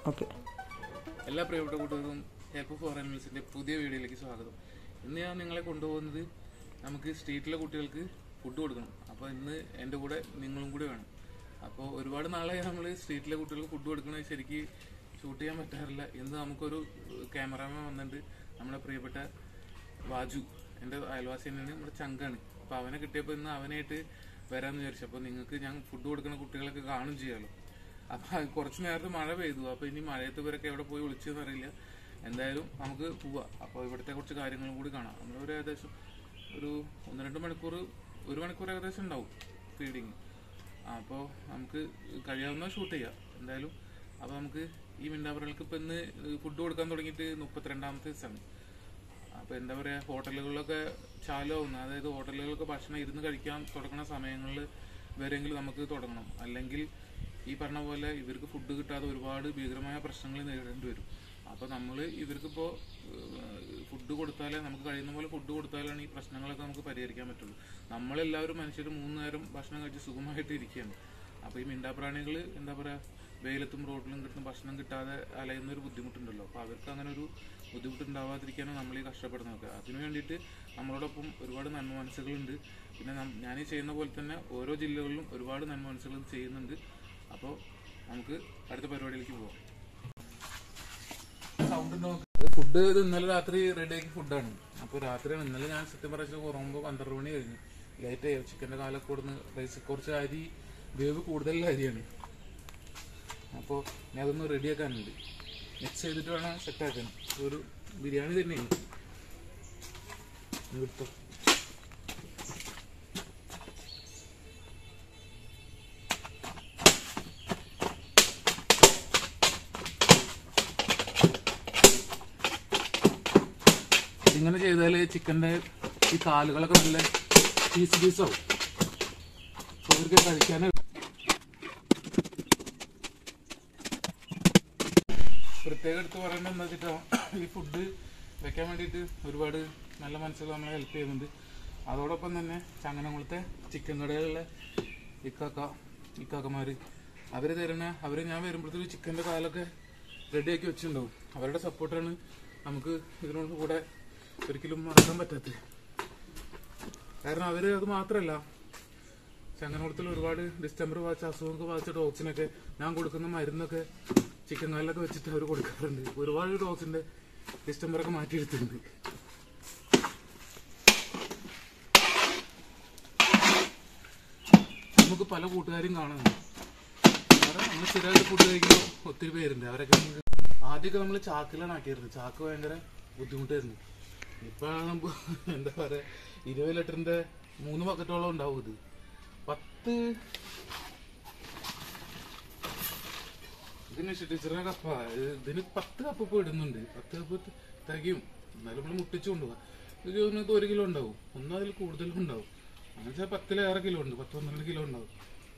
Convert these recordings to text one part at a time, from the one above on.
Okay എല്ലാ പ്രിയപ്പെട്ട കൂട്ടുകാർക്കും ഹെൽപ്പ് ഫോർ അനിമൽസിന്റെ പുതിയ വീഡിയോയിലേക്ക് സ്വാഗതം ഇന്ന് ഞാൻ നിങ്ങളെ കൊണ്ടുപോകുന്നത് നമുക്ക് സ്ട്രീറ്റിലെ കുട്ടികൾക്ക് ഫുഡ് കൊടുക്കണം അപ്പോൾ ഇന്ന് എൻ്റെ കൂടെ നിങ്ങളും കൂടി വേണം അപ്പോൾ ഒരുപാട് നാളായി നമ്മൾ സ്ട്രീറ്റിലെ കുട്ടികൾക്ക് ഫുഡ് കൊടുക്കണത് ശരിക്ക് ഷൂട്ട് ചെയ്യാൻ പറ്റാറില്ല ഇന്ന് നമുക്കൊരു ക്യാമറാമാൻ വന്നിട്ടുണ്ട് നമ്മുടെ പ്രിയപ്പെട്ട വാജു എൻ്റെ അയൽവാസി തന്നെയാണ് നമ്മുടെ ചങ്കാണ് അപ്പോൾ അവനെ കിട്ടിയപ്പോൾ ഇന്ന് അവനായിട്ട് വരാമെന്ന് വിചാരിച്ചു അപ്പോൾ നിങ്ങൾക്ക് ഞാൻ ഫുഡ് കൊടുക്കുന്ന കുട്ടികളൊക്കെ കാണും ചെയ്യാമല്ലോ അപ്പൊ അത് കുറച്ച് നേരത്തെ മഴ പെയ്തു അപ്പൊ ഇനി മഴയത്ത് ഇവരൊക്കെ എവിടെ പോയി വിളിച്ചതെന്ന് അറിയില്ല എന്തായാലും നമുക്ക് പോവാം അപ്പോൾ ഇവിടുത്തെ കുറച്ച് കാര്യങ്ങളും കൂടി കാണാം നമ്മളൊരു ഏകദേശം ഒരു ഒന്ന് രണ്ട് മണിക്കൂർ ഒരു മണിക്കൂർ ഏകദേശം ഉണ്ടാവും ഫീഡിങ് അപ്പോൾ നമുക്ക് കഴിയാവുന്ന ഷൂട്ട് ചെയ്യാം എന്തായാലും അപ്പോൾ നമുക്ക് ഈ മിണ്ടാപറകൾക്ക് ഇപ്പം ഇന്ന് ഫുഡ് കൊടുക്കാൻ തുടങ്ങിയിട്ട് മുപ്പത്തിരണ്ടാമത്തെ ദിവസമാണ് അപ്പൊ എന്താ പറയാ ഹോട്ടലുകളിലൊക്കെ ചാലാവുന്ന അതായത് ഹോട്ടലുകളിലൊക്കെ ഭക്ഷണം ഇരുന്ന് കഴിക്കാൻ തുടങ്ങുന്ന സമയങ്ങളിൽ വരെങ്കിലും നമുക്ക് തുടങ്ങണം അല്ലെങ്കിൽ ഈ പറഞ്ഞ പോലെ ഇവർക്ക് ഫുഡ് കിട്ടാതെ ഒരുപാട് ഭീകരമായ പ്രശ്നങ്ങൾ നേരിടേണ്ടി വരും അപ്പൊ നമ്മൾ ഇവർക്കിപ്പോ ഫുഡ് കൊടുത്താലേ നമുക്ക് കഴിയുന്ന പോലെ ഫുഡ് കൊടുത്താലാണ് ഈ പ്രശ്നങ്ങളൊക്കെ നമുക്ക് പരിഹരിക്കാൻ പറ്റുള്ളൂ നമ്മളെല്ലാവരും മനുഷ്യർ മൂന്ന് നേരം ഭക്ഷണം കഴിച്ച് സുഖമായിട്ട് ഇരിക്കുകയാണ് അപ്പൊ ഈ മിണ്ടാപ്രാണികൾ എന്താ പറയാ വെയിലത്തും റോഡിലും കിട്ടുന്ന ഭക്ഷണം കിട്ടാതെ അലയുന്ന ഒരു ബുദ്ധിമുട്ടുണ്ടല്ലോ അപ്പൊ അവർക്ക് അങ്ങനെ ഒരു ബുദ്ധിമുട്ടുണ്ടാവാതിരിക്കാനാണ് നമ്മൾ ഈ കഷ്ടപ്പെടുന്നത് അതിനു വേണ്ടിയിട്ട് നമ്മളോടൊപ്പം ഒരുപാട് നന്മ മനസ്സുകളുണ്ട് പിന്നെ നം- ഞാൻ ഈ ചെയ്യുന്ന പോലെ തന്നെ ഓരോ ജില്ലകളിലും ഒരുപാട് നന്മ മനസ്സുകൾ ചെയ്യുന്നുണ്ട് അപ്പോൾ നമുക്ക് അടുത്ത പരിപാടിയിലേക്ക് പോവാം ഫുഡ് ഇത് ഇന്നലെ രാത്രി റെഡിയാക്കി ഫുഡാണ് അപ്പോൾ രാത്രിയാണ് ഇന്നലെ ഞാൻ സത്യം പറഞ്ഞാൽ ഉറങ്ങുമ്പോൾ പന്ത്രണ്ട് മണി കഴിഞ്ഞു ലേറ്റ് ആയി ചിക്കൻ്റെ കാലൊക്കെ കൊടുന്ന് റൈസ് കുറച്ച് അരി വേവ് കൂടുതലുള്ള അരിയാണ് അപ്പോൾ ഞാൻ അതൊന്ന് റെഡിയാക്കാനുണ്ട് മിക്സ് ചെയ്തിട്ട് വേണം സെറ്റാക്കാൻ ഒരു ബിരിയാണി തന്നെയാണ് ഇത് എടുത്തോ ഇങ്ങനെ ചെയ്താല് ചിക്കന്റെ ഈ കാലുകളൊക്കെ നല്ല പീസ് പീസാവും അവർക്ക് കഴിക്കാൻ പ്രത്യേകം എടുത്ത് പറയേണ്ടത് എന്താ വെച്ചിട്ടാ ഈ ഫുഡ് വെക്കാൻ വേണ്ടിയിട്ട് ഒരുപാട് നല്ല മനസ്സുകൾ നമ്മളെ ഹെൽപ്പ് ചെയ്യുന്നുണ്ട് അതോടൊപ്പം തന്നെ ചങ്ങനകുളത്തെ ചിക്കൻ കടകളിലെ ഇക്കാക്ക ഇക്കാക്കമാര് അവര് തരുന്ന അവര് ഞാൻ വരുമ്പോഴത്തേക്ക് ചിക്കന്റെ കാലൊക്കെ റെഡിയാക്കി വെച്ചിട്ടുണ്ടാവും അവരുടെ സപ്പോർട്ടാണ് നമുക്ക് ഇതിനോട് കൂടെ ഒരിക്കലും മറക്കാൻ പറ്റാത്തത് കാരണം അവര് അത് മാത്രല്ല ചങ്ങനകുളത്തിൽ ഒരുപാട് ഡിസ്റ്റംബർ ബാധിച്ച അസുഖമൊക്കെ ബാധിച്ച ഡോഗ്സിനൊക്കെ ഞാൻ കൊടുക്കുന്ന മരുന്നൊക്കെ ചിക്കൻ കാലിലൊക്കെ വെച്ചിട്ട് അവർ കൊടുക്കാറുണ്ട് ഒരുപാട് ഡോഗ്സിന്റെ ഡിസ്റ്റംബറൊക്കെ മാറ്റിയെടുത്തിട്ടുണ്ട് നമുക്ക് പല കൂട്ടുകാരും കാണുന്നുണ്ട് അവിടെ നമ്മൾ സ്ഥിരമായിട്ട് ഫുഡ് കഴിക്കുമ്പോൾ ഒത്തിരി പേരുണ്ട് അവരൊക്കെ നമുക്ക് ആദ്യമൊക്കെ നമ്മൾ ചാക്കിലാണ് ആക്കിയിരുന്നത് ചാക്ക് ഭയങ്കര ബുദ്ധിമുട്ടായിരുന്നു ഇപ്പോഴാണ് ഇപ്പൊ എന്താ പറയാ ഇരുപത് ലിറ്ററിന്റെ മൂന്ന് ബക്കറ്റോളം ഉണ്ടാവും ഇത് പത്ത് ഇതിന് ടീച്ചറിനെ കപ്പ ഇതിന് പത്ത് കപ്പ് ഇപ്പൊ ഇടുന്നുണ്ട് പത്ത് കപ്പ് തികയും എന്നാലും നമ്മൾ മുട്ടിച്ചു കൊണ്ടുപോകാം ഇത് ഇതിനകത്ത് ഒരു കിലോ ഉണ്ടാവും ഒന്നും അതിൽ കൂടുതലും ഉണ്ടാവും അങ്ങനെ വെച്ചാൽ പത്തിലേറെ കിലോ ഉണ്ട് പത്ത് പന്ത്രണ്ട് കിലോ ഉണ്ടാവും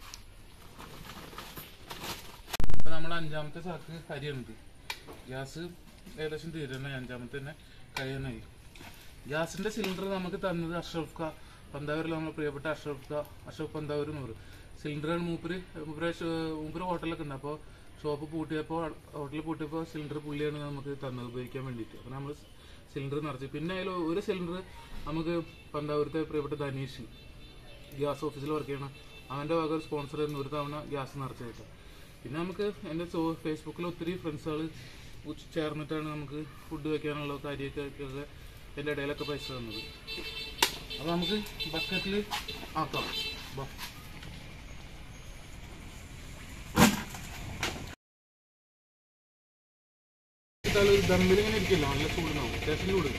ഇപ്പൊ നമ്മൾ അഞ്ചാമത്തെ ചാക്ക് അരിയുണ്ട് ഗ്യാസ് ഏകദേശം തീരുന്ന അഞ്ചാമത്തെ തന്നെ കഴിയാനായി ഗ്യാസിന്റെ സിലിണ്ടർ നമുക്ക് തന്നത് അഷ്റഫ് ഖാ പന്താവൂരിൽ നമ്മളെ പ്രിയപ്പെട്ട അഷ്റഫ് ഖാ അഷ്റഫ് പന്താവൂർ എന്ന് പറയും സിലിണ്ടറാണ് മൂപ്പര് മൂപ്പര് ഷോ- മൂപ്പര് ഹോട്ടലൊക്കെ ഉണ്ട് അപ്പോൾ ഷോപ്പ് പൂട്ടിയപ്പോൾ ഹോട്ടൽ പൂട്ടിയപ്പോൾ സിലിണ്ടർ പുള്ളിയാണ് നമുക്ക് തന്നത് ഉപയോഗിക്കാൻ വേണ്ടിയിട്ട് അപ്പോൾ നമ്മൾ സിലിണ്ടർ നിറച്ചു പിന്നെ അതിൽ ഒരു സിലിണ്ടർ നമുക്ക് പന്താവൂരത്തെ പ്രിയപ്പെട്ട ധനീഷ് ഗ്യാസ് ഓഫീസിൽ വർക്ക് ചെയ്യണം അവൻ്റെ വക ഒരു സ്പോൺസർ ചെയ്യുന്ന ഒരു തവണ ഗ്യാസ് നിറച്ചേക്കാം പിന്നെ നമുക്ക് എൻ്റെ ഫേസ്ബുക്കിൽ ഒത്തിരി ഫ്രണ്ട്സുകൾ ചേർന്നിട്ടാണ് നമുക്ക് ഫുഡ് വെക്കാനുള്ള കാര്യമൊക്കെ ഒക്കെ എൻ്റെ ഇടയിലൊക്കെ പൈസ തന്നത് അപ്പോൾ നമുക്ക് ബക്കറ്റിൽ ആക്കാം ബാ. ഇട്ടാല് ഒരു ദമ്മിലിങ്ങനെ ഇരിക്കില്ല നല്ല ചൂടുണ്ടാവും അത്യാവശ്യം ചൂട്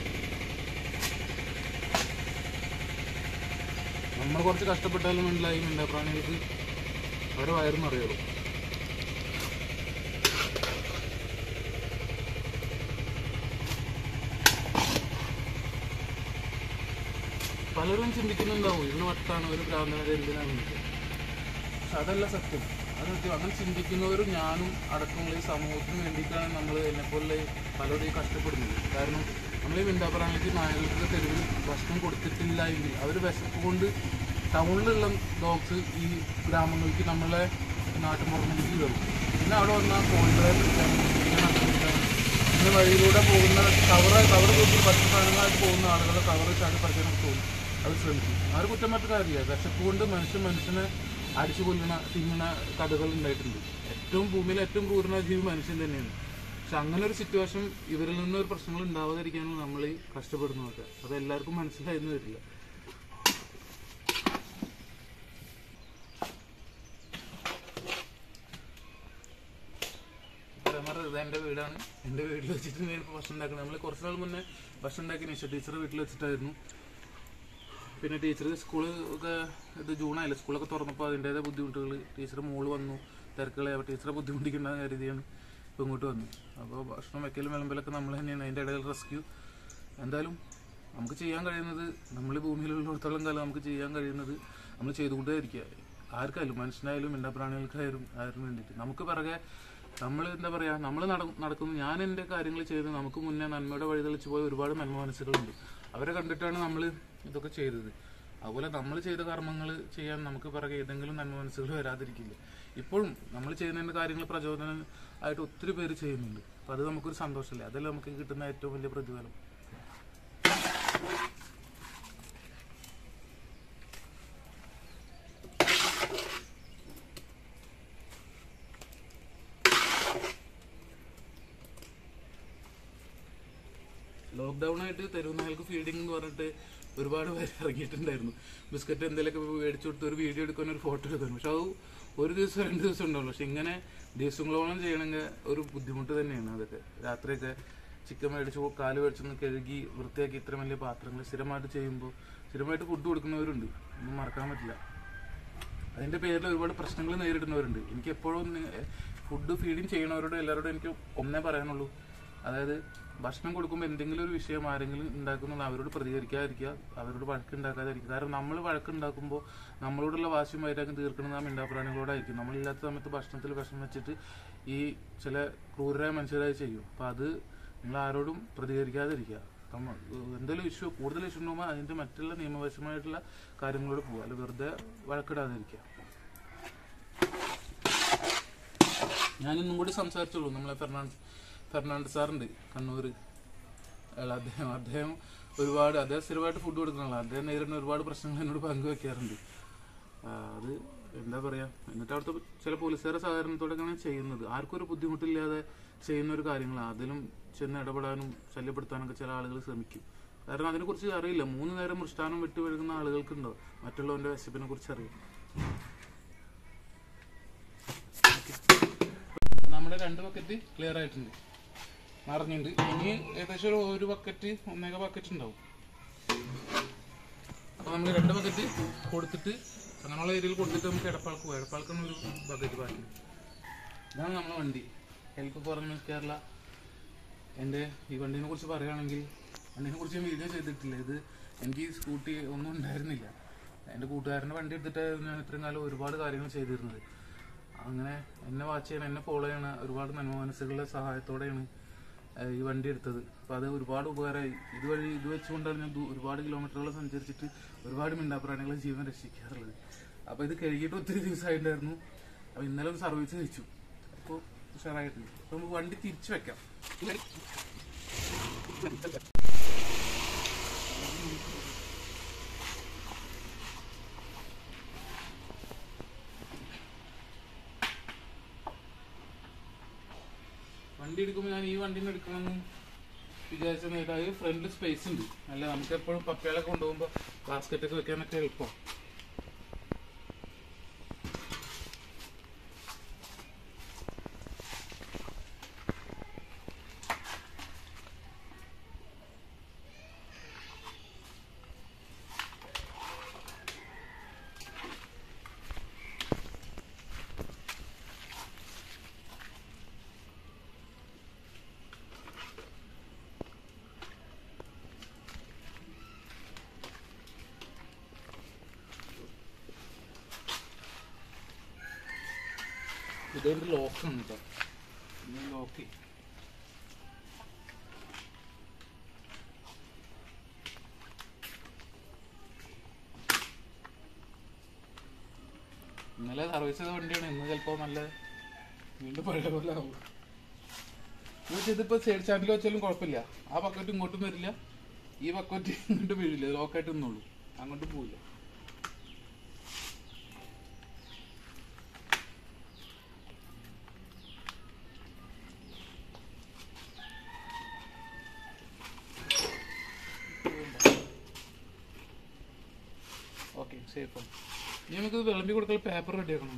നമ്മൾ കുറച്ച് കഷ്ടപ്പെട്ടാലും വേണ്ടില്ല ഈ മിണ്ടാപ്രാണികൾക്ക് അവരെ വയറും അറിയുള്ളൂ പലരും ചിന്തിക്കുന്നുണ്ടാവും ഇതിന് വട്ടാണ് ഒരു ഭ്രാന്തനത് എന്തിനാണ് പക്ഷെ അതല്ല സത്യം അത് സത്യം അങ്ങനെ ചിന്തിക്കുന്നവരും ഞാനും അടക്കമുള്ള ഈ സമൂഹത്തിന് വേണ്ടിയിട്ടാണ് നമ്മൾ എന്നെപ്പോലെ പലരും ഈ കഷ്ടപ്പെടുന്നത് കാരണം നമ്മൾ ഈ മിണ്ടാപ്രാണിക്ക് നായകൾക്ക് തെരുവിൽ ഭക്ഷണം കൊടുത്തിട്ടില്ല എങ്കിൽ അവർ വിശപ്പ് കൊണ്ട് ടൗണിലുള്ള ഡോഗ്സ് ഈ ഗ്രാമങ്ങൾക്ക് നമ്മളെ നാട്ടുമ്പുറത്തേക്ക് കയറും പിന്നെ അവിടെ വന്നാൽ കോൺട്രാക്ട് ഇന്ന് വഴിയിലൂടെ പോകുന്ന കവറ് കവർ തൂക്കി ഭക്ഷണ സാധനങ്ങളായിട്ട് പോകുന്ന ആളുകൾ കവർ ചാടി പറിക്കാനൊക്കെ പോകും അത് ശ്രമിക്കും ആരും കുറ്റം പറ്റ കാര്യമില്ല വിശപ്പ് കൊണ്ട് മനുഷ്യൻ മനുഷ്യനെ അടിച്ചു കൊല്ലുന്ന തിന്നുന്ന കഥകൾ ഉണ്ടായിട്ടുണ്ട് ഏറ്റവും ഭൂമിയിൽ ഏറ്റവും ക്രൂരന ജീവി മനുഷ്യൻ തന്നെയാണ് പക്ഷെ അങ്ങനെ ഒരു സിറ്റുവേഷൻ ഇവരിൽ നിന്ന് ഒരു പ്രശ്നങ്ങൾ ഉണ്ടാവാതിരിക്കാനാണ് നമ്മൾ ഈ കഷ്ടപ്പെടുന്നതൊക്കെ അത് എല്ലാവർക്കും മനസ്സിലായെന്ന് വരില്ല ക്യാമറ ഇത് എൻ്റെ വീടാണ് എൻ്റെ വീട്ടിൽ വെച്ചിട്ട് ഞാൻ ഇപ്പോൾ ഭക്ഷണം ഉണ്ടാക്കുന്നത് നമ്മൾ കുറച്ച് നാൾ മുന്നേ ഭക്ഷണം ഉണ്ടാക്കി നിശ ടീച്ചർ വീട്ടിൽ വെച്ചിട്ടായിരുന്നു പിന്നെ ടീച്ചർ സ്കൂൾ ഒക്കെ ഇത് ജൂണായില്ല സ്കൂളൊക്കെ തുറന്നപ്പോൾ അതിൻ്റേതായ ബുദ്ധിമുട്ടുകൾ ടീച്ചർ മോള് വന്നു തിരക്കുകളെ അപ്പോൾ ടീച്ചറെ ബുദ്ധിമുട്ടിക്കേണ്ടെന്ന് കരുതിയാണ് ഇപ്പോൾ ഇങ്ങോട്ട് വന്നു അപ്പോൾ ഭക്ഷണം വെക്കലും വിളമ്പലൊക്കെ നമ്മൾ തന്നെയാണ് അതിൻ്റെ ഇടയിൽ റെസ്ക്യൂ എന്തായാലും നമുക്ക് ചെയ്യാൻ കഴിയുന്നത് നമ്മൾ ഭൂമിയിലുള്ളിടത്തോളം കാലം നമുക്ക് ചെയ്യാൻ കഴിയുന്നത് നമ്മൾ ചെയ്തുകൊണ്ടേ ഇരിക്കുക ആർക്കായാലും മനുഷ്യനായാലും എല്ലാ പ്രാണികൾക്കായാലും ആരും വേണ്ടിയിട്ട് നമുക്ക് പിറകെ നമ്മൾ എന്താ പറയുക നമ്മൾ നടക്കുന്നു ഞാൻ എൻ്റെ കാര്യങ്ങൾ ചെയ്ത് നമുക്ക് മുന്നേ നന്മയുടെ വഴി തെളിച്ച് പോയ ഒരുപാട് നന്മ മനസ്സുകളുണ്ട് അവരെ കണ്ടിട്ടാണ് നമ്മൾ ഇതൊക്കെ ചെയ്തത് അതുപോലെ നമ്മൾ ചെയ്ത കർമ്മങ്ങൾ ചെയ്യാൻ നമുക്ക് പിറകെ ഏതെങ്കിലും നന്മ മനസ്സുകൾ വരാതിരിക്കില്ല ഇപ്പോഴും നമ്മൾ ചെയ്യുന്നതിൻ്റെ കാര്യങ്ങൾ പ്രചോദനം ആയിട്ട് ഒത്തിരി പേര് ചെയ്യുന്നുണ്ട് അപ്പം അത് നമുക്കൊരു സന്തോഷമല്ലേ അതല്ലേ നമുക്ക് കിട്ടുന്ന ഏറ്റവും വലിയ പ്രതിഫലം ലോക്ക്ഡൗൺ ആയിട്ട് തെരുവുനായകൾക്ക് ഫീഡിംഗ് എന്ന് പറഞ്ഞിട്ട് ഒരുപാട് പേര് ഇറങ്ങിയിട്ടുണ്ടായിരുന്നു ബിസ്ക്കറ്റ് എന്തെങ്കിലുമൊക്കെ മേടിച്ചു കൊടുത്ത് ഒരു വീഡിയോ എടുക്കാൻ ഒരു ഫോട്ടോ എടുക്കാൻ പക്ഷെ അത് ഒരു ദിവസം രണ്ട് ദിവസം ഉണ്ടാവുള്ളൂ പക്ഷെ ഇങ്ങനെ ദിവസങ്ങളോളം ചെയ്യണമെങ്കിൽ ഒരു ബുദ്ധിമുട്ട് തന്നെയാണ് അതൊക്കെ രാത്രിയൊക്കെ ചിക്കൻ മേടിച്ച് കാല് മേടിച്ചൊന്ന് കഴുകി വൃത്തിയാക്കി ഇത്ര വലിയ പാത്രങ്ങൾ സ്ഥിരമായിട്ട് ചെയ്യുമ്പോൾ സ്ഥിരമായിട്ട് ഫുഡ് കൊടുക്കുന്നവരുണ്ട് ഒന്നും മറക്കാൻ പറ്റില്ല അതിന്റെ പേരിൽ ഒരുപാട് പ്രശ്നങ്ങൾ നേരിടുന്നവരുണ്ട് എനിക്ക് എപ്പോഴും ഫുഡ് ഫീഡിങ് ചെയ്യണവരോട് എല്ലാവരോടും എനിക്ക് ഒന്നേ പറയാനുള്ളൂ അതായത് ഭക്ഷണം കൊടുക്കുമ്പോൾ എന്തെങ്കിലും ഒരു വിഷയം ആരെങ്കിലും ഉണ്ടാക്കുന്നുള്ള അവരോട് പ്രതികരിക്കാതിരിക്കുക അവരോട് വഴക്കുണ്ടാക്കാതിരിക്കുക കാരണം നമ്മൾ വഴക്കുണ്ടാക്കുമ്പോൾ നമ്മളോടുള്ള വാശിയും വൈരാഗ്യം തീർക്കുന്നത് ആ മിണ്ടാപ്രാണികളോടായിരിക്കും നമ്മളില്ലാത്ത സമയത്ത് ഭക്ഷണത്തിൽ വിഷം വെച്ചിട്ട് ഈ ചില ക്രൂരരായ മനുഷ്യരായി ചെയ്യും അപ്പം അത് നിങ്ങൾ ആരോടും പ്രതികരിക്കാതിരിക്കുക നമ്മ- എന്തെങ്കിലും ഇഷ്യൂ കൂടുതൽ ഇഷ്യൂ ഉണ്ടാകുമ്പോൾ അതിന്റെ മറ്റുള്ള നിയമവശമായിട്ടുള്ള കാര്യങ്ങളോട് പോകുക അല്ല വെറുതെ വഴക്കിടാതിരിക്കുക ഞാനിന്നും കൂടി സംസാരിച്ചുള്ളൂ നമ്മളെ ഫെർണാണ്ട് ഫെർണാണ്ട് സാറുണ്ട് കണ്ണൂർ അയാൾ അദ്ദേഹം അദ്ദേഹം ഒരുപാട് അദ്ദേഹം സ്ഥിരമായിട്ട് ഫുഡ് കൊടുക്കണല്ലോ അദ്ദേഹം നേരിടുന്ന ഒരുപാട് പ്രശ്നങ്ങൾ എന്നോട് പങ്കുവെക്കാറുണ്ട് ആ, അത് എന്താ പറയാ എന്നിട്ട് അവിടുത്തെ ചില പോലീസുകാരുടെ സഹകരണത്തോടെയാണ് ചെയ്യുന്നത് ആർക്കും ഒരു ബുദ്ധിമുട്ടില്ലാതെ ചെയ്യുന്ന ഒരു കാര്യങ്ങളാണ് അതിലും ചെന്ന് ഇടപെടാനും ശല്യപ്പെടുത്താനൊക്കെ ചില ആളുകൾ ശ്രമിക്കും കാരണം അതിനെക്കുറിച്ച് അറിയില്ല മൂന്ന് നേരം മൃഷ്ടാനം വിട്ടു വരുന്ന ആളുകൾക്കുണ്ടോ മറ്റുള്ളവന്റെ വിശപ്പിനെ കുറിച്ച് അറിയാം നമ്മുടെ രണ്ട് ബക്കറ്റ് ക്ലിയർ ആയിട്ടുണ്ട് നിറഞ്ഞിട്ടുണ്ട് ഇനി ഏകദേശം ഒരു ഒരു ബക്കറ്റ് ഒന്നേക ബക്കറ്റ് ഉണ്ടാവും അപ്പൊ നമ്മൾ രണ്ട് ബക്കറ്റ് കൊടുത്തിട്ട് അങ്ങനെയുള്ള ഏരിയയിൽ കൊടുത്തിട്ട് നമുക്ക് എടപ്പാൾക്ക് പോകാം എടപ്പാൾക്കാണ് ഒരു ബക്കറ്റ് ബാക്കി ഇതാണ് നമ്മളെ വണ്ടി ഹെൽപ്പ് ഫോർ മിൽസ് കേരള എൻ്റെ ഈ വണ്ടീനെ കുറിച്ച് പറയുകയാണെങ്കിൽ വണ്ടീനെ കുറിച്ച് ഞാൻ വീഡിയോ ചെയ്തിട്ടില്ല ഇത് എനിക്ക് ഈ സ്കൂട്ടി ഒന്നും ഉണ്ടായിരുന്നില്ല എൻ്റെ കൂട്ടുകാരൻ്റെ വണ്ടി എടുത്തിട്ടായിരുന്നു ഞാൻ ഇത്രയും കാലം ഒരുപാട് കാര്യങ്ങൾ ചെയ്തിരുന്നത് അങ്ങനെ എന്നെ വാച്ച് ചെയ്യണ എന്നെ ഫോളോ ചെയ്യണ ഒരുപാട് നന്മ മനസ്സുകളുടെ സഹായത്തോടെയാണ് ഏഹ്, ഈ വണ്ടി എടുത്തത് അപ്പോൾ അത് ഒരുപാട് ഉപകാരമായി ഇതുവഴി ഇത് വെച്ചുകൊണ്ടാണ് ഞാൻ ദൂ- ഒരുപാട് കിലോമീറ്ററുകൾ സഞ്ചരിച്ചിട്ട് ഒരുപാട് മിണ്ടാപ്രാണികളെ ജീവൻ രക്ഷിക്കാറുള്ളത് അപ്പോൾ ഇത് കഴുകിയിട്ട് ഒത്തിരി ദിവസമായിട്ടുണ്ടായിരുന്നു അപ്പോൾ ഇന്നലെ ഒന്ന് സർവീസ് കഴിച്ചു അപ്പോൾ ഉഷാറായിട്ടുണ്ട് അപ്പോൾ നമുക്ക് വണ്ടി തിരിച്ചു വെക്കാം വണ്ടി എടുക്കുമ്പോൾ ഞാൻ ഈ വണ്ടിന്ന് എടുക്കണമെന്ന് വിചാരിച്ച നേതാവ് ഫ്രണ്ട് സ്പേസ് ഉണ്ട് അല്ല നമുക്ക് എപ്പോഴും പപ്പകളെ കൊണ്ടുപോകുമ്പോൾ ബാസ്ക്കറ്റ് ഒക്കെ വെക്കാനൊക്കെ എളുപ്പം ഇതൊരു ലോക്കാണ് കേട്ടോ ലോക്ക് ഇന്നലെ സർവീസ് ചെയ്ത വണ്ടിയാണ് ഇന്ന് ചിലപ്പോ നല്ല വീണ്ടും പഴയ പോലെ ആവും പക്ഷെ ഇതിപ്പോ സൈഡ് ചാനൽ വെച്ചാലും കുഴപ്പമില്ല ആ ബക്കറ്റ് ഇങ്ങോട്ടും വരില്ല ഈ ബക്കറ്റ് ഇങ്ങോട്ട് വീഴില്ല ലോക്കായിട്ട് നിന്നുള്ളൂ അങ്ങോട്ട് പോവില്ല ഓക്കെ സേഫ് ഇനി നമുക്ക് വിളമ്പി കൊടുക്കൽ പേപ്പർ റെഡിയാക്കണം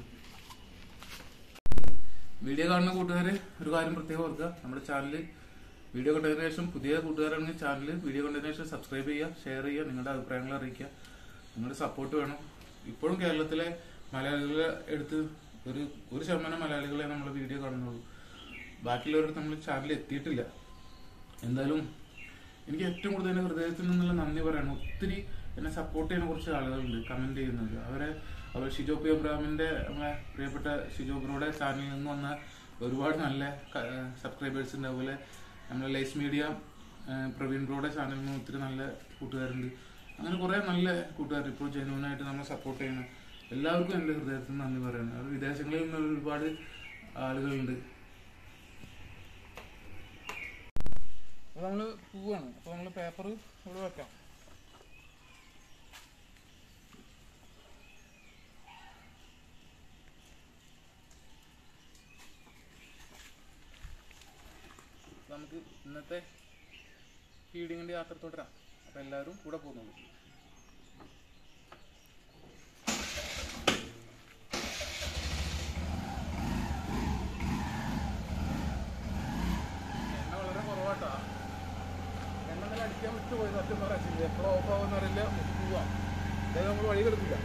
വീഡിയോ കാണുന്ന കൂട്ടുകാരെ ഒരു കാര്യം പ്രത്യേകം ഓർക്കുക നമ്മുടെ ചാനൽ വീഡിയോ കണ്ടതിന് ശേഷം പുതിയ കൂട്ടുകാരാണെങ്കിൽ ചാനൽ വീഡിയോ കണ്ടതിന് ശേഷം സബ്സ്ക്രൈബ് ചെയ്യുക ഷെയർ ചെയ്യുക നിങ്ങളുടെ അഭിപ്രായങ്ങൾ അറിയിക്കുക നിങ്ങളുടെ സപ്പോർട്ട് വേണം ഇപ്പോഴും കേരളത്തിലെ മലയാളികളെ എടുത്ത് ഒരു ഒരു ശതമാനം മലയാളികളെ നമ്മൾ വീഡിയോ കാണുന്നുള്ളൂ ബാക്കിയുള്ളവരുടെ നമ്മൾ ചാനൽ എത്തിയിട്ടില്ല എന്തായാലും എനിക്ക് ഏറ്റവും കൂടുതൽ എന്റെ ഹൃദയത്തിൽ നിന്നുള്ള നന്ദി പറയണം ഒത്തിരി എന്നെ സപ്പോർട്ട് ചെയ്യുന്ന കുറച്ച് ആളുകളുണ്ട് കമന്റ് ചെയ്യുന്നുണ്ട് അവരെ അവർ ഷിജോ പി അബ്രാമിന്റെ നമ്മളെ പ്രിയപ്പെട്ട ഷിജോ ബ്രോയുടെ ചാനലിൽ നിന്ന് വന്ന ഒരുപാട് നല്ല സബ്സ്ക്രൈബേഴ്സ് ഉണ്ട് അതുപോലെ നമ്മളെ ലൈസ് മീഡിയ പ്രവീൺ ബ്രോയുടെ ചാനലിൽ നിന്ന് ഒത്തിരി നല്ല കൂട്ടുകാരുണ്ട് അങ്ങനെ കുറെ നല്ല കൂട്ടുകാർ ഇപ്പോൾ ജനുവനായിട്ട് നമ്മളെ സപ്പോർട്ട് ചെയ്യുന്ന എല്ലാവർക്കും എൻ്റെ ഹൃദയത്തിൽ നിന്ന് നന്ദി പറയുന്നു അത് വിദേശങ്ങളിൽ നിന്ന് ഒരുപാട് ആളുകളുണ്ട് അപ്പൊ നമ്മള് പോവാണ് അപ്പൊ നമ്മള് പേപ്പർ ഇവിടെ വെക്കാം നമുക്ക് ഇന്നത്തെ ഫീഡിങ്ങിന്റെ യാത്ര തുടരാം അപ്പൊ എല്ലാവരും കൂടെ പോകുന്നുള്ളൂ എണ്ണ വളരെ കുറവാട്ടാ എണ്ണ നല്ല അടിക്കാൻ വിട്ടു പോയി സത്യം പറയാം എപ്പോഴും ഓഫ് ആവുമെന്ന് അറിയില്ല നമുക്ക് പോവാം അതായത് നമ്മൾ വഴി കിടക്കില്ല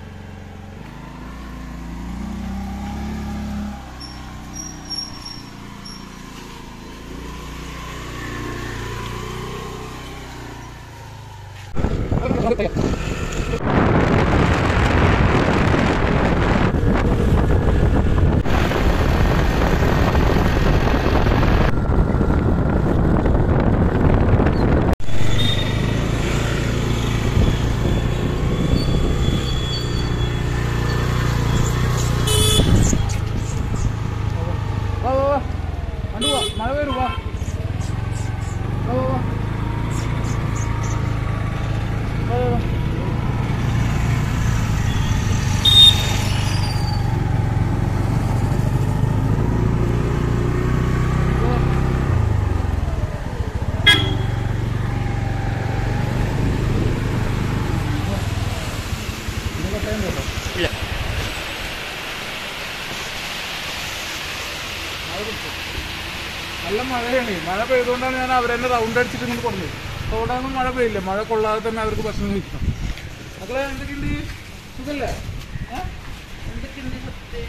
വാ വാ വാ കണ്ടു വാ മഴ വരും വാ വാ വാ വാ വാ വാ വാ ഇല്ല നല്ല മഴയാണ് മഴ പെയ്തുകൊണ്ടാണ് ഞാൻ അവരെന്നെ റൗണ്ട് അടിച്ചിട്ട് ഇങ്ങോട്ട് പറഞ്ഞത് റോഡാണെന്നും മഴ പെയ്യില്ല മഴ കൊള്ളാതെ തന്നെ അവർക്ക് ഭക്ഷണം കഴിക്കണം മക്കളെ എന്തൊക്കെയുണ്ട് സുഖല്ലേ ഏ? എന്തൊക്കെയുണ്ട് സത്തേ?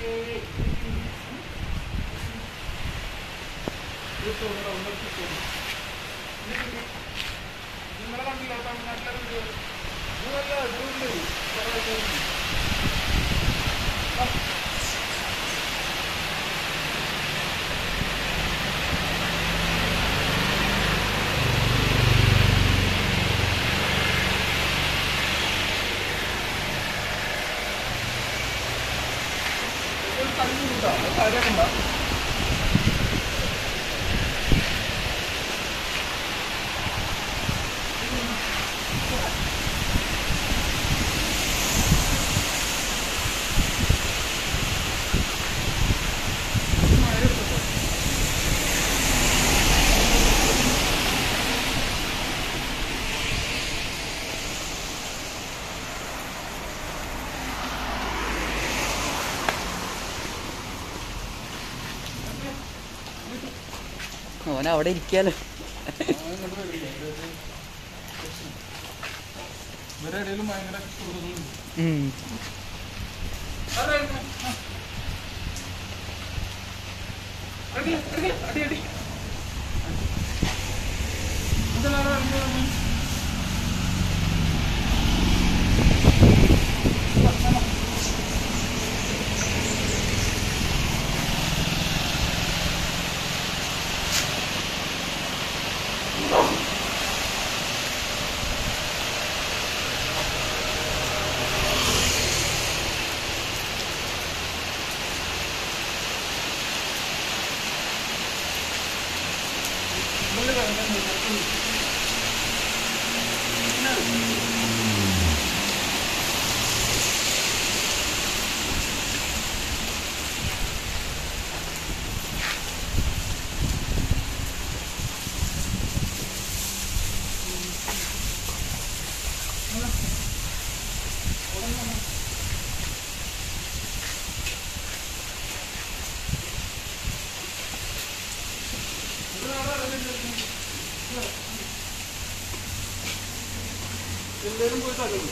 ഒരു സോഡ round അടിച്ച് സോഡ. എന്തൊക്കെയുണ്ട്? നിങ്ങളെ കണ്ടില്ല തമിഴ്നാട്ടിലെ വീഡിയോ ഇതല്ല ഇതുണ്ട് കുറേ ആൾക്കാരുണ്ട്. ആ. ഒരു കഞ്ഞി കിട്ടാം കാര്യമാക്കണ്ട ഓൻ അവിടെ ഇരിക്കാലോ ഇവരുടെ ഇടയിലും ഭയങ്കര സുഹൃത്തുക്കളുണ്ട് ഉം. അടി അടി അടി അടി ഇതെല്ലാം ഇറങ്ങി എല്ലാവരും പോയി തലവും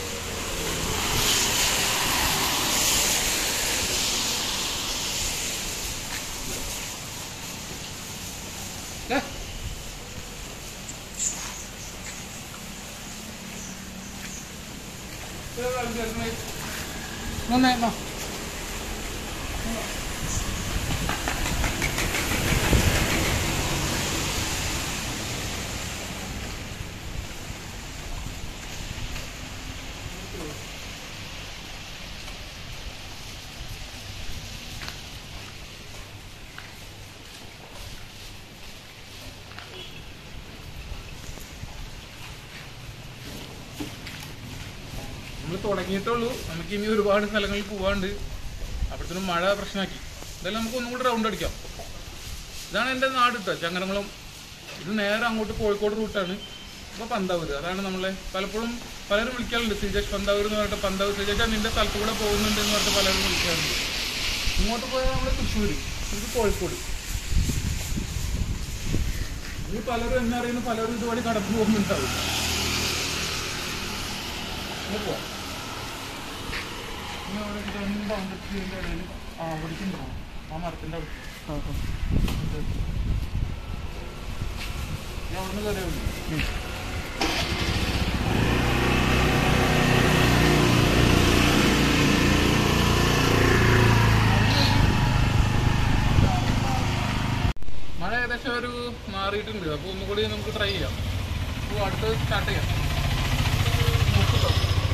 നന്നായി നമ്മൾ തുടങ്ങിയിട്ടുള്ളൂ നമുക്ക് ഇനി ഒരുപാട് സ്ഥലങ്ങളിൽ പോവാണ്ട് അപ്പോഴത്തേനും മഴ പ്രശ്നമാക്കി എന്തായാലും നമുക്ക് ഒന്നും കൂടെ റൗണ്ട് അടിക്കാം ഇതാണ് എൻ്റെ നാട് കേട്ടോ ചങ്ങരംകുളം ഇത് നേരെ അങ്ങോട്ട് കോഴിക്കോട് റൂട്ടാണ് അപ്പോൾ പന്താവൂർ അതാണ് നമ്മളെ പലപ്പോഴും പലരും വിളിക്കാറുണ്ട് ശ്രീജേഷ് പന്താവൂർ എന്ന് പറഞ്ഞിട്ട് പന്താവൂർ ശ്രീജേഷ് നിന്റെ സ്ഥലത്ത് കൂടെ പോകുന്നുണ്ട് എന്ന് പറഞ്ഞിട്ട് പലരും വിളിക്കാറുണ്ട് ഇങ്ങോട്ട് പോയാൽ നമ്മൾ തൃശ്ശൂർ ഇത് കോഴിക്കോട് ഇത് പലരും എന്നെ അറിയുന്ന പലരും ഇതുവഴി കടന്നു പോകുന്നുണ്ടാവും ഇങ്ങനെ പോവാം ഇനി അവിടെ ഒരു രണ്ട് അമ്പത്തിൻ്റെ ഇടയിൽ ആ അവിടേക്കുണ്ടോ ആ മരത്തിൻ്റെ അവിടെ ഞാൻ അവിടെ നിന്ന് കയറിയുള്ളൂ മഴ ഏകദേശം ഒരു മാറിയിട്ടുണ്ട് അപ്പോൾ ഒന്നുകൂടി നമുക്ക് ട്രൈ ചെയ്യാം അപ്പോൾ അടുത്ത് സ്റ്റാർട്ട് ചെയ്യാം നോക്കട്ടോ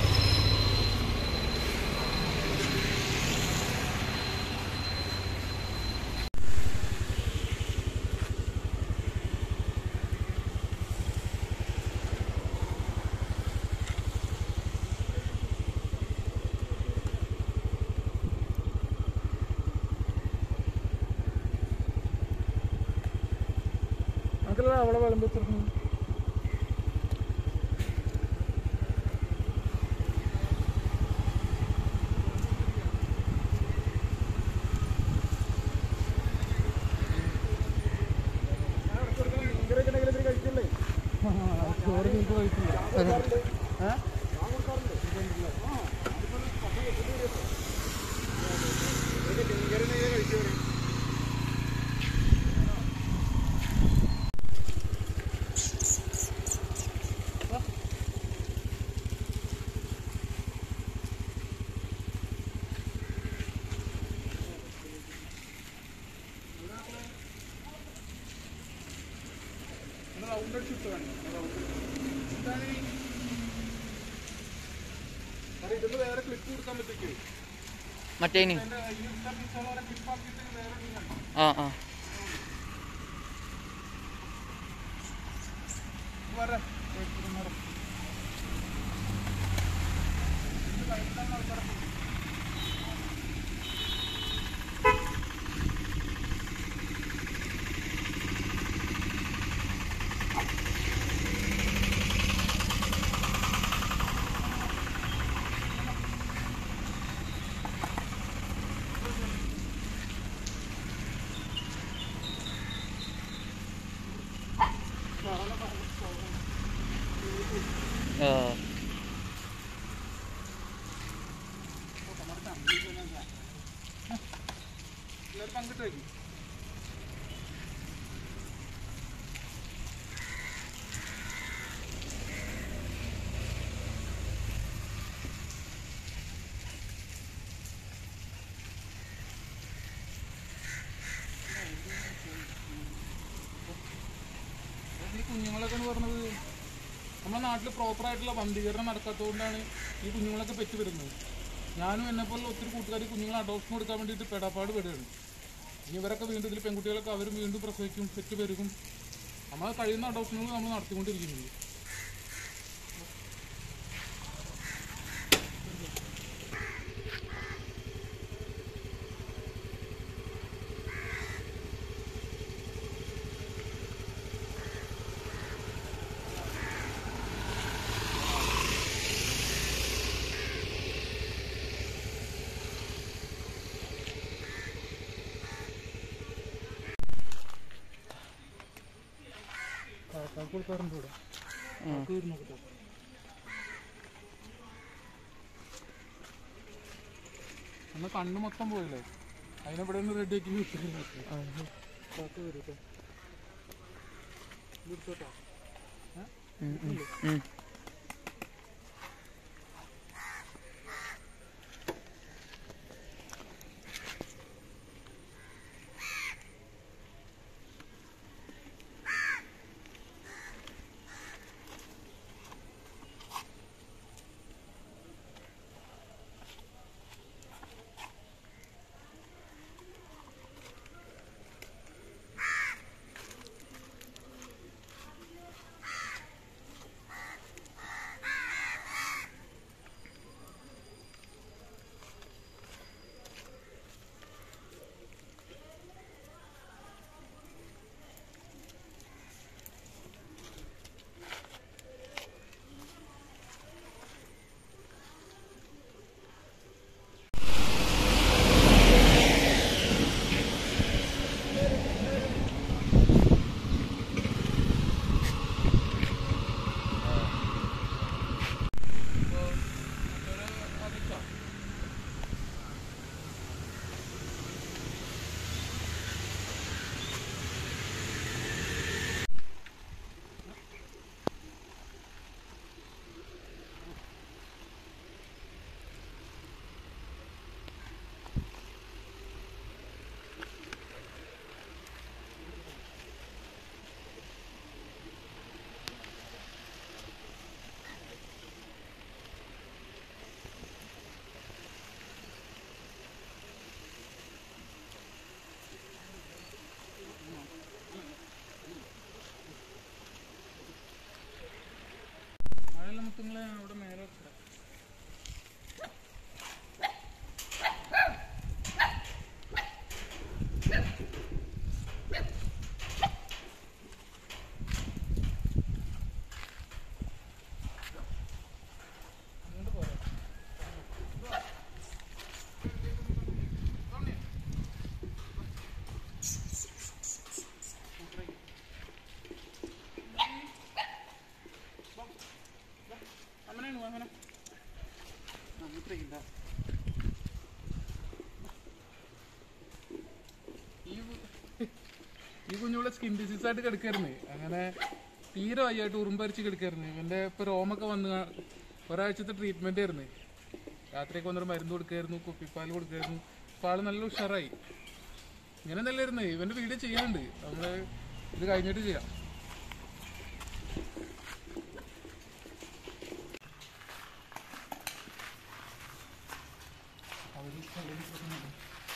നമുക്കല്ല അവിടെ വിളമ്പിച്ചിരുന്നു ചോറ് നിങ്ങൾക്ക് കഴിക്കില്ല റൗണ്ട് അടിച്ചിട്ട് ഇതൊന്ന് വേറെ ക്ലിപ്പ് കൊടുക്കാൻ പറ്റിക്കേ മറ്റേന് എന്റെ ഇൻസ്റ്റാ പിക്ചർ ക്ലിപ്പ് ആക്കിയിട്ട് വേറെ ഇടുന്നുണ്ട്. ആ ആ വരാം. ഒരു മരം. ആ എല്ലാവരും പങ്കിട്ട് വയ്ക്കും ഈ കുഞ്ഞുങ്ങളൊക്കെ എന്ന് പറഞ്ഞത് നമ്മുടെ നാട്ടിൽ പ്രോപ്പറായിട്ടുള്ള വന്ധീകരണം നടക്കാത്തതുകൊണ്ടാണ് ഈ കുഞ്ഞുങ്ങളൊക്കെ പെറ്റ് വരുന്നത് ഞാനും എന്നെപ്പോലുള്ള ഒത്തിരി കൂട്ടുകാർ കുഞ്ഞുങ്ങളെ അഡോപ്ഷൻ കൊടുക്കാൻ വേണ്ടിയിട്ട് പെടാപ്പാട് പെടുകയാണ് ഇനി ഇവരൊക്കെ വീണ്ടും ഇതിൽ പെൺകുട്ടികളൊക്കെ അവരും വീണ്ടും പ്രസവിക്കും പെറ്റ് പെരുകും നമ്മൾ കഴിയുന്ന അഡോപ്ഷനുകൾ നമ്മൾ നടത്തിക്കൊണ്ടിരിക്കുന്നുണ്ട് കാക്കാക്ക് കൊടുക്കാറുണ്ട് ഇവിടെ കാക്ക വരും നോക്കട്ടെ എന്നാ കണ്ണ് മൊത്തം പോയില്ലേ അതിനെവിടെ നിന്ന് റെഡി ആക്കി വിട്ടില്ല കാക്ക വരും കേട്ടോ ഇത് എടുത്തോട്ടോ മഴയുള്ള മുത്തുങ്ങളെ അവിടെ മേലെ വെക്കാം. ഇങ്ങോട്ട് പോരെ. അമ്മനാണ് വാ, അമ്മനെ. ആ, മൂത്രമൊഴിക്കണ്ട. ഈ കു- ഈ കുഞ്ഞുവിടെ സ്കിൻ ഡിസീസ് ആയിട്ട് കിടക്കായിരുന്നു അങ്ങനെ തീരെ വയ്യായിട്ട് ഉറുമ്പരിച്ച് കിടക്കായിരുന്നു ഇവന്റെ ഇപ്പൊ രോമൊക്കെ വന്ന് കാ- ഒരാഴ്ചത്തെ ട്രീറ്റ്മെന്റ് ആയിരുന്നു രാത്രിയൊക്കെ വന്നിട്ട് മരുന്ന് കൊടുക്കായിരുന്നു കുപ്പിപ്പാൽ കൊടുക്കായിരുന്നു ഇപ്പൊ ആള് നല്ല ഉഷാറായി ഇങ്ങനെ നല്ലായിരുന്നു ഇവന്റെ വീഡിയോ ചെയ്യാനുണ്ട് നമ്മള് ഇത് കഴിഞ്ഞിട്ട് ചെയ്യാം അവര് കളി കളിക്കുന്നുണ്ട്.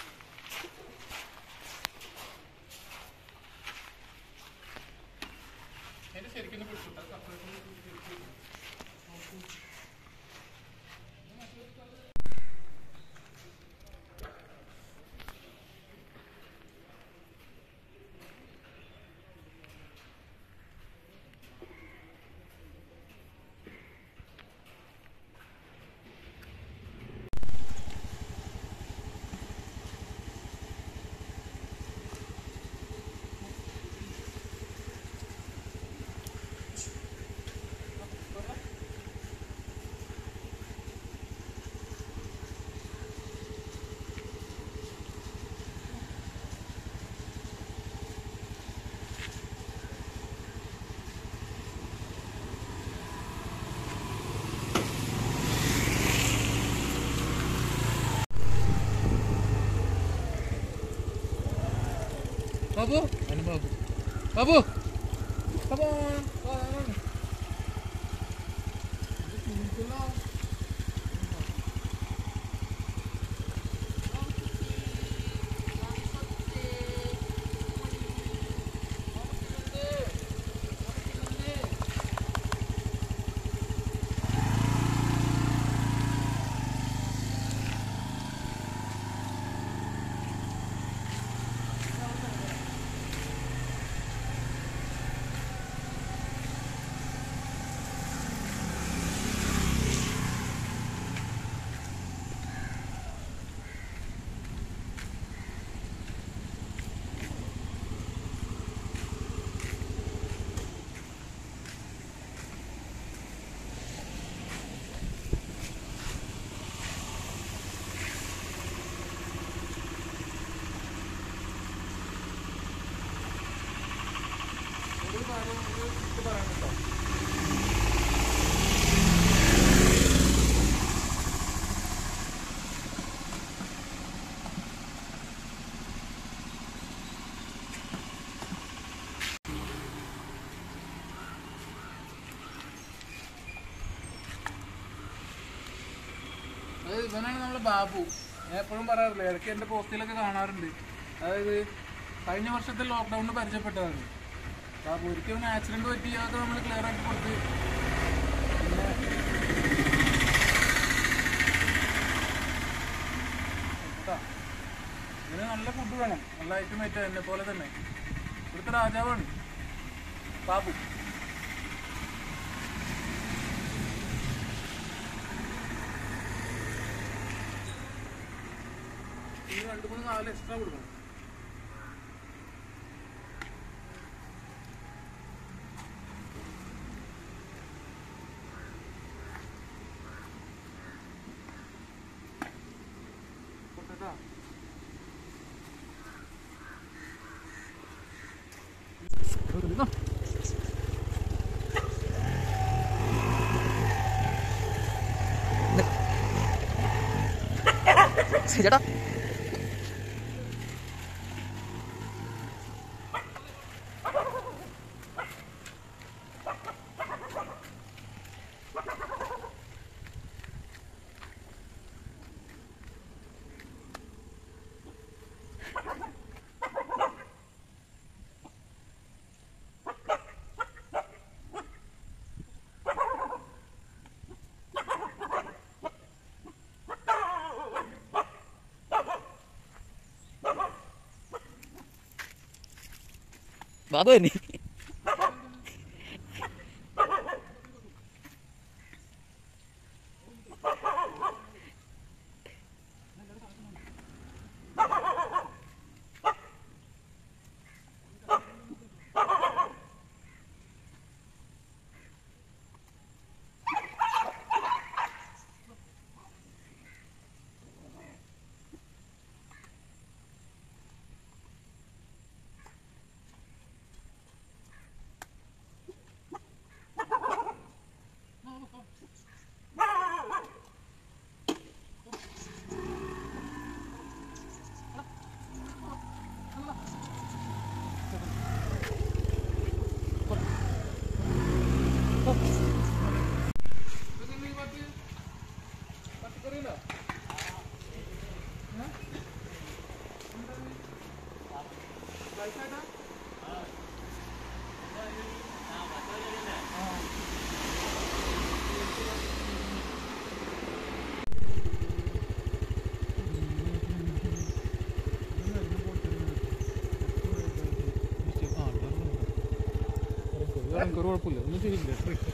അതിന്റെ ശരിക്കും പിടിച്ചിട്ടാ സെപ്പറേറ്റ് ബാബു അതിന് ബാബു ബാബു ബാബു ആ, ആ. ഇത് കുഞ്ഞിക്കുള്ള- കമന്റ് പറയണം കേട്ടോ അതായത് ഇവനാണ് നമ്മളെ ബാബു ഞാൻ എപ്പോഴും പറയാറില്ല ഇടയ്ക്ക് എൻ്റെ പോസ്റ്റിലൊക്കെ കാണാറുണ്ട് അതായത് കഴിഞ്ഞ വർഷത്തെ ലോക്ക്ഡൗണിൽ പരിചയപ്പെട്ടതാണ് ബാബു ഒരിക്കലും ആക്സിഡന്റ് പറ്റി അതൊക്കെ നമ്മൾ ക്ലിയർ ആക്കി കൊടുത്ത് പിന്നെ കേട്ടോ ഇതിന് നല്ല ഫുഡ് വേണം നല്ല ഐറ്റം ഐറ്റം എന്നെ പോലെ തന്നെ ഇവിടുത്തെ രാജാവാണ് ബാബു ഇനി രണ്ട് മൂന്ന് നാല് എക്സ്ട്രാ കൊടുക്കണം കൊടുത്തേട്ടാ. ചേട്ടാ ബാബു തന്നെ ഇതൊക്കെ നീ പത്ത് പച്ചക്കറിയില്ല കുഴപ്പമില്ല ഒന്നും ശരിയില്ല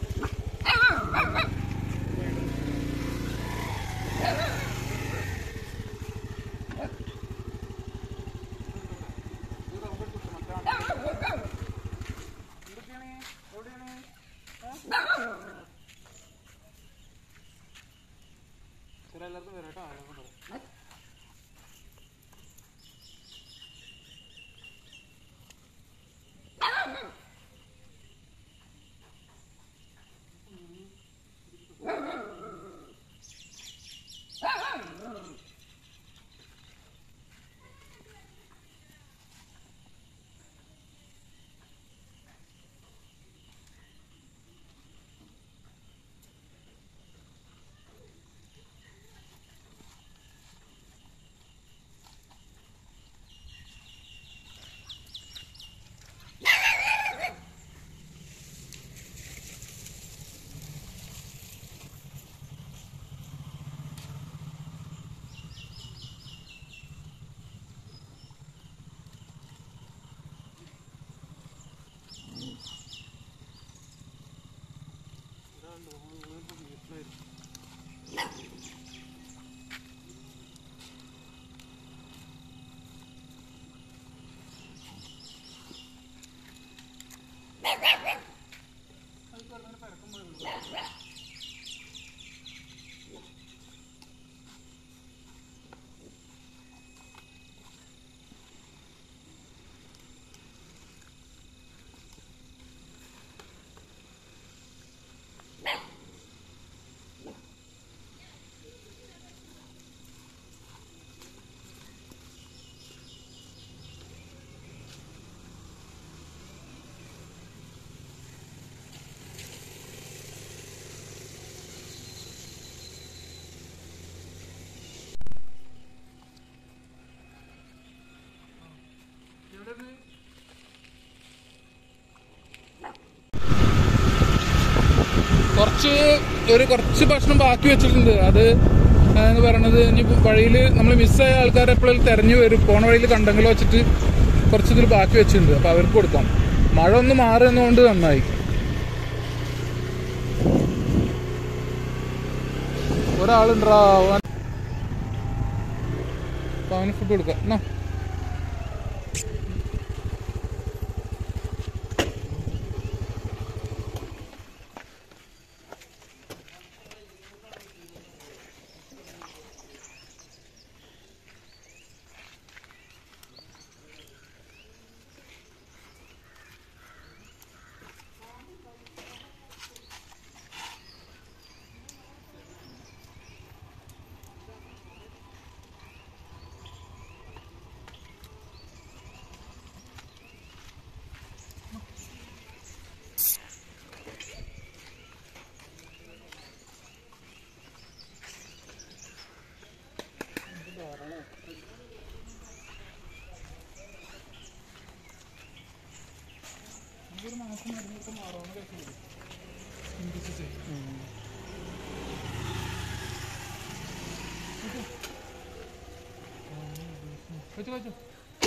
എല്ലാവർക്കും വരാം കേട്ടോ എല്ലാവർക്കും വരാം കുറച്ച് ഒരു കുറച്ച് ഭക്ഷണം ബാക്കി വെച്ചിട്ടുണ്ട് അത് എന്ന് പറയണത് ഇനി വഴിയിൽ നമ്മൾ മിസ്സായ ആൾക്കാർ എപ്പോഴും തെരഞ്ഞു വരും പോണ വഴിയിൽ കണ്ടെങ്കിലും വെച്ചിട്ട് കുറച്ച് ഇതിൽ ബാക്കി വെച്ചിട്ടുണ്ട് അപ്പൊ അവർക്ക് കൊടുക്കാം മഴ ഒന്ന് മാറുന്നതുകൊണ്ട് നന്നായി ഒരാളുണ്ടാ അവൻ അപ്പൊ അവന് ഫുഡ് കൊടുക്കാം എന്നാ വെച്ചോ വെച്ചോ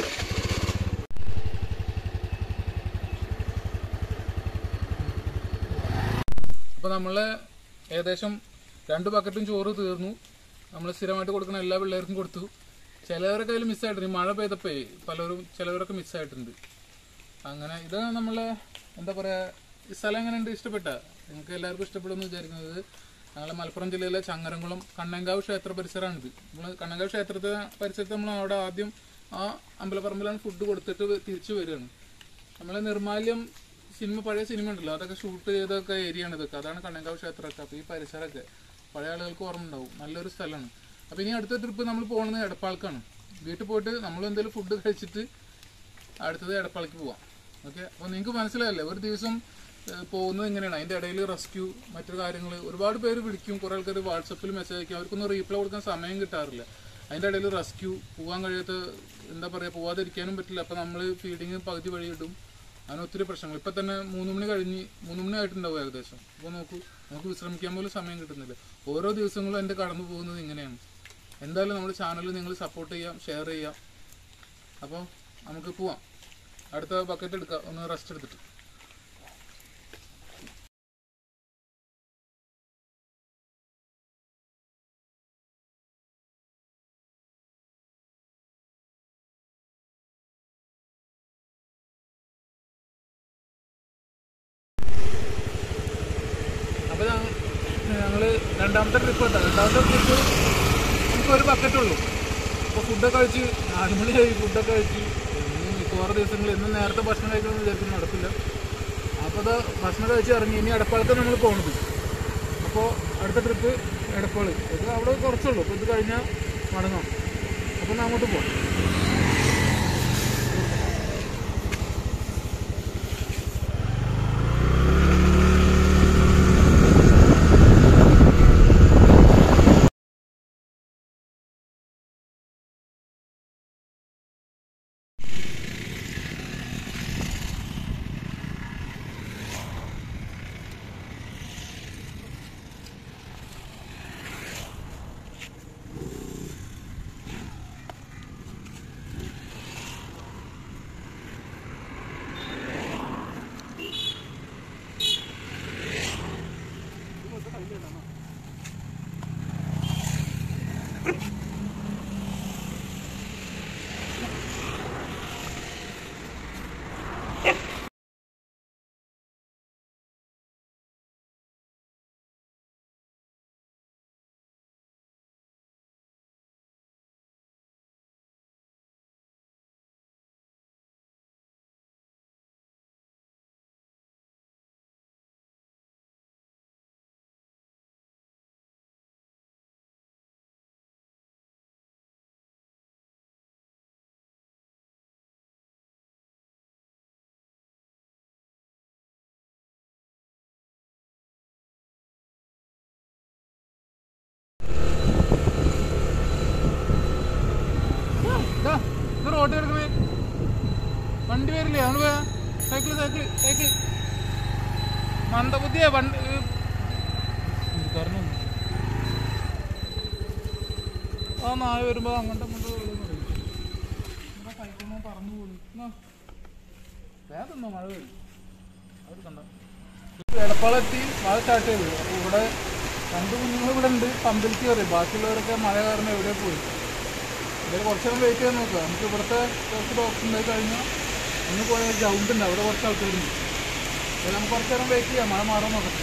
അപ്പൊ നമ്മള് ഏകദേശം രണ്ട് ബക്കറ്റും ചോറ് തീർന്നു നമ്മൾ സ്ഥിരമായിട്ട് കൊടുക്കുന്ന എല്ലാ പിള്ളേർക്കും കൊടുത്തു ചിലവരൊക്കെ അതിൽ മിസ്സായിട്ടുണ്ട് ഈ മഴ പെയ്തപ്പോ പലരും ചിലവരൊക്കെ മിസ്സായിട്ടുണ്ട് അങ്ങനെ ഇത് നമ്മള് എന്താ പറയാ ഈ സ്ഥലം എങ്ങനെയുണ്ട് ഇഷ്ടപ്പെട്ട നിങ്ങൾക്ക് എല്ലാവർക്കും ഇഷ്ടപ്പെടുമെന്ന് വിചാരിക്കുന്നത് ഞങ്ങളെ മലപ്പുറം ജില്ലയിലെ ചങ്ങരംകുളം കണ്ണങ്കാവ് ക്ഷേത്ര പരിസരമാണിത് നമ്മൾ കണ്ണങ്കാവ് ക്ഷേത്രത്തെ പരിസരത്ത് നമ്മൾ അവിടെ ആദ്യം ആ അമ്പലപ്പറമ്പിലാണ് ഫുഡ് കൊടുത്തിട്ട് തിരിച്ചു വരികയാണ് നമ്മളെ നിർമാല്യം സിനിമ പഴയ സിനിമ ഉണ്ടല്ലോ അതൊക്കെ ഷൂട്ട് ചെയ്തൊക്കെ ഏരിയ ആണ് ഇതൊക്കെ അതാണ് കണ്ണങ്കാവ് ക്ഷേത്രമൊക്കെ അപ്പോൾ ഈ പരിസരമൊക്കെ പഴയ ആളുകൾക്ക് ഓർമ്മ ഉണ്ടാവും നല്ലൊരു സ്ഥലമാണ് അപ്പോൾ ഇനി അടുത്ത ട്രിപ്പ് നമ്മൾ പോകുന്നത് എടപ്പാൾക്കാണ് വീട്ടിൽ പോയിട്ട് നമ്മൾ എന്തെങ്കിലും ഫുഡ് കഴിച്ചിട്ട് അടുത്തത് എടപ്പാളയ്ക്ക് പോവാം ഓക്കെ അപ്പോൾ നിങ്ങൾക്ക് മനസ്സിലായല്ലേ ഒരു ദിവസം ഏഹ്, പോകുന്നത് എങ്ങനെയാണ് അതിൻ്റെ ഇടയിൽ റെസ്ക്യൂ മറ്റു കാര്യങ്ങൾ ഒരുപാട് പേര് വിളിക്കും കുറേ ആൾക്കാർ വാട്സപ്പിൽ മെസ്സേജ് അയക്കും അവർക്കൊന്നും റീപ്ലൈ കൊടുക്കാൻ സമയം കിട്ടാറില്ല അതിൻ്റെ ഇടയിൽ റെസ്ക്യൂ പോകാൻ കഴിയാത്ത എന്താ പറയുക പോവാതിരിക്കാനും പറ്റില്ല അപ്പോൾ നമ്മൾ ഫീഡിങ് പകുതി വഴി ഇടും അങ്ങനെ ഒത്തിരി പ്രശ്നങ്ങൾ ഇപ്പം തന്നെ മൂന്ന് മണി കഴിഞ്ഞ് മൂന്ന് മണി ആയിട്ടുണ്ടാവും ഏകദേശം അപ്പോൾ നോക്കൂ നമുക്ക് വിശ്രമിക്കാൻ പോലും സമയം കിട്ടുന്നില്ല ഓരോ ദിവസങ്ങളും എൻ്റെ കടന്നു പോകുന്നത് ഇങ്ങനെയാണ് എന്തായാലും നമ്മുടെ ചാനൽ നിങ്ങൾ സപ്പോർട്ട് ചെയ്യാം ഷെയർ ചെയ്യാം അപ്പോൾ നമുക്ക് പോവാം അടുത്ത ബക്കറ്റ് എടുക്കാം ഒന്ന് റെസ്റ്റ് എടുത്തിട്ട് അപ്പോൾ ഞങ്ങൾ രണ്ടാമത്തെ ട്രിപ്പ് കേട്ടോ രണ്ടാമത്തെ ട്രിപ്പ് നമുക്ക് ഒരു ബക്കറ്റ് ഉള്ളൂ അപ്പോൾ ഫുഡൊക്കെ കഴിച്ച് നാല് മണിയായി ഫുഡൊക്കെ കഴിച്ച് ഇനി മിക്കവാറും ദിവസങ്ങളിൽ ഇന്ന് നേരത്തെ ഭക്ഷണം കഴിക്കണമെന്ന് വിചാരിക്കും നടക്കില്ല അപ്പോൾ അത് ഭക്ഷണം കഴിച്ച് ഇറങ്ങി ഇനി എടപ്പാളത്ത് നമ്മൾ പോകുന്നത് അപ്പോൾ അടുത്ത ട്രിപ്പ് എടപ്പാള് ഇത് അവിടെ കുറച്ചുള്ളൂ അപ്പോൾ ഇത് കഴിഞ്ഞാൽ മടങ്ങാം അപ്പോൾ ഞാൻ അങ്ങോട്ട് പോകാം ദാ, ഇത് റോഡ് കിടക്കണേ വണ്ടി വരില്ലേ അവന് പോയാ സൈക്കിള് സൈക്കിള് സൈക്കിള് മന്ദബുദ്ധിയാ വണ്ടി പുള്ളിക്കാരനും ആ നായ വരുമ്പോൾ അങ്ങോട്ട് അങ്ങോട്ട് കഴിക്കുമ്പോൾ പറന്നു പോകുന്നു വേദം മഴ വരും അവർ കണ്ട എടപ്പാളെത്തി മഴ സ്റ്റാർട്ട് ചെയ്തു അപ്പോൾ ഇവിടെ രണ്ട് കുഞ്ഞുങ്ങൾ ഇവിടെ ഉണ്ട് പമ്പിലേക്ക് കയറി ബാക്കിയുള്ളവരൊക്കെ മഴ കാരണം എവിടെ പോയി എന്തായാലും കുറച്ച് നേരം വെയിറ്റ് ചെയ്യാൻ നോക്കുക നമുക്ക് ഇവിടുത്തെ കുറച്ച് ഡോക്ടർ ഉണ്ടായി കഴിഞ്ഞാൽ ഒന്ന് പോയ ഗ്രൗണ്ട് ഉണ്ട് അവിടെ കുറച്ച് ആൾക്കാരുണ്ട് അപ്പോൾ നമുക്ക് കുറച്ച് നേരം വെയിറ്റ് ചെയ്യാം മഴ മാറാൻ നോക്കട്ടെ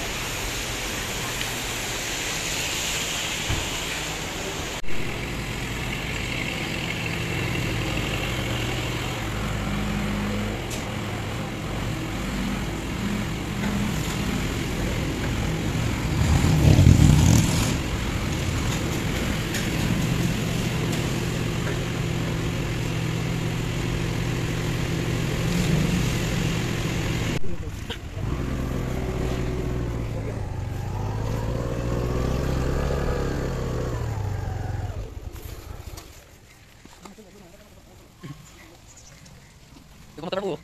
ഇത് മൊത്തം പോവോ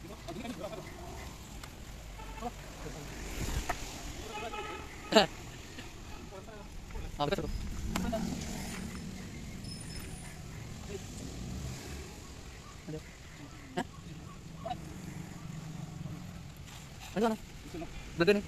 ആ അത് കെട്ടോ എന്താണ് ഇതൊക്കെ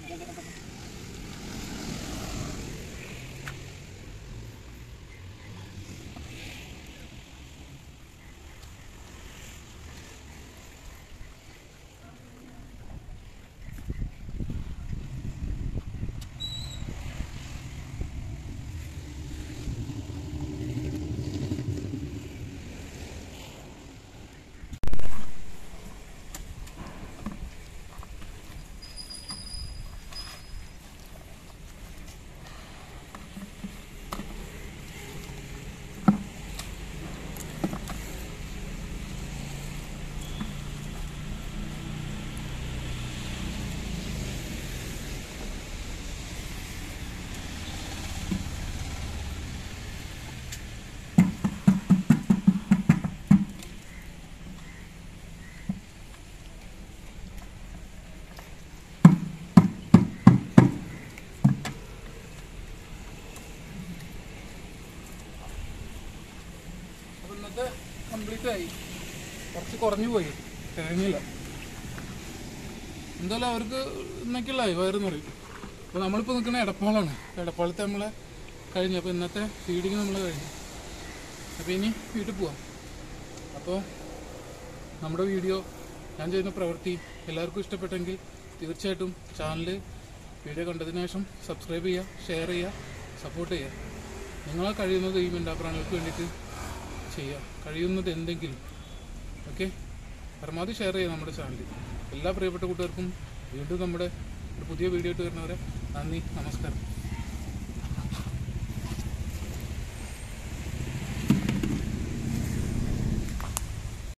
അപ്പോൾ ഇന്നത്തെ കംപ്ലീറ്റ് ആയി കുറച്ച് കുറഞ്ഞു പോയി തികഞ്ഞില്ല എന്തായാലും അവർക്ക് ഇന്നൊക്കെയുള്ളായി വയറ് നിറയും അപ്പോൾ നമ്മളിപ്പോൾ നിൽക്കുന്ന എടപ്പാളാണ് എടപ്പാളത്തെ നമ്മളെ കഴിഞ്ഞു അപ്പോൾ ഇന്നത്തെ ഫീഡിങ് നമ്മൾ കഴിഞ്ഞു അപ്പോൾ ഇനി വീട്ടിൽ പോവാം അപ്പോൾ നമ്മുടെ വീഡിയോ ഞാൻ ചെയ്യുന്ന പ്രവൃത്തി എല്ലാവർക്കും ഇഷ്ടപ്പെട്ടെങ്കിൽ തീർച്ചയായിട്ടും ചാനൽ വീഡിയോ കണ്ടതിന് ശേഷം സബ്സ്ക്രൈബ് ചെയ്യുക ഷെയർ ചെയ്യുക സപ്പോർട്ട് ചെയ്യുക നിങ്ങളെ കഴിയുന്നത് ഈ മിണ്ടാപ്രാണികൾക്ക് വേണ്ടിയിട്ട് ചെയ്യുക കഴിയുന്നത് എന്തെങ്കിലും ഓക്കെ പരമാവധി ഷെയർ ചെയ്യുക നമ്മുടെ ചാനൽ എല്ലാ പ്രിയപ്പെട്ട കൂട്ടുകാർക്കും വീണ്ടും നമ്മുടെ ഒരു പുതിയ വീഡിയോ ഇട്ട് വരുന്നവരെ നന്ദി നമസ്കാരം